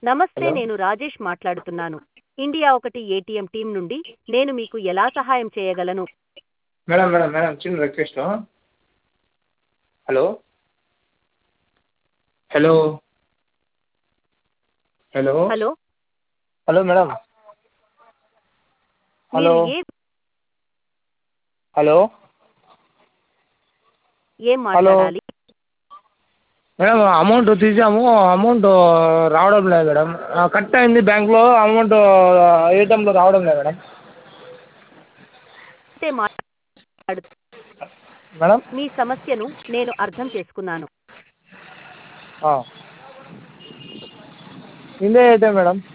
నమస్తే హలో నేను రాజేష్ మాట్లాడుతున్నాను ఇండియా ఒకటి ఏటీఎం టీం నుండి నేను మీకు ఎలా సహాయం చేయగలను మేడం మేడం మేడం చిన్న request hello hello hello hello hello madam hello మీరు ఏ హలో ఏం మాట్లాడాలి మేడం అమౌంట్ తీసాము అమౌంట్ రావడం లేదు మేడం కట్ అయింది బ్యాంక్లో అమౌంట్ ఏటీఎంలో రావడం లేదు మేడం అయితే మాట్లాడు మేడం మీ సమస్యను నేను అర్థం చేసుకున్నాను ఇండియా ఏటీఎం మేడం